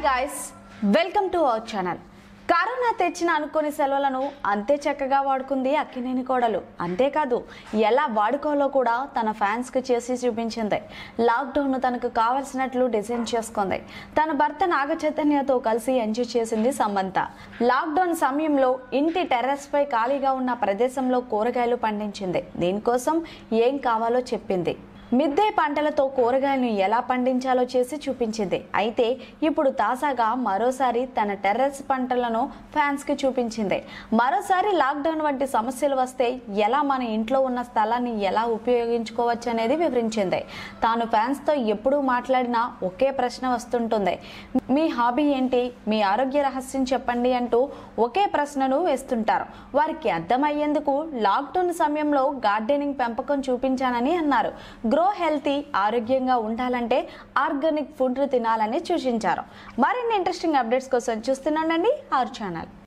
guys welcome to our channel corona తెచ్చిన అనుకోని సెలవులను అంతే చక్కగా వాడుకుంది అక్కినేని కోడలు అంతేకాదు ఎలా వాడుకోవాలో కూడా తన ఫ్యాన్స్కి చేసి చూపించింది లాక్డౌన్ను తనకు కావలసినట్లు డిజైన్ చేసుకుంది తన భర్త నాగ చైతన్యతో కలిసి ఎంజాయ్ చేసింది సమంత లాక్డౌన్ సమయంలో ఇంటి టెర్రస్ పై ఖాళీగా ఉన్న ప్రదేశంలో కూరగాయలు పండించింది దీనికోసం ఏం కావాలో చెప్పింది మిద్దె పంటలతో కూరగాయలను ఎలా పండించాలో చేసి చూపించింది అయితే ఇప్పుడు తాజాగా మరోసారి తన టెర్రస్ పంటలను ఫ్యాన్స్ కి చూపించింది మరోసారి లాక్డౌన్ వంటి సమస్యలు వస్తే ఎలా మన ఇంట్లో ఉన్న స్థలాన్ని ఎలా ఉపయోగించుకోవచ్చు అనేది వివరించింది తాను ఫ్యాన్స్ తో ఎప్పుడూ మాట్లాడినా ఒకే ప్రశ్న వస్తుంటుంది మీ హాబీ ఏంటి మీ ఆరోగ్య రహస్యం చెప్పండి అంటూ ఒకే ప్రశ్నను వేస్తుంటారు వారికి అర్థమయ్యేందుకు లాక్డౌన్ సమయంలో గార్డెనింగ్ పెంపకం చూపించానని అన్నారు గ్రో హెల్తీ ఆరోగ్యంగా ఉండాలంటే ఆర్గానిక్ ఫుడ్ తినాలని సూచించారు మరిన్ని ఇంట్రెస్టింగ్ అప్డేట్స్ కోసం చూస్తున్నాండి ఆర్ ఛానల్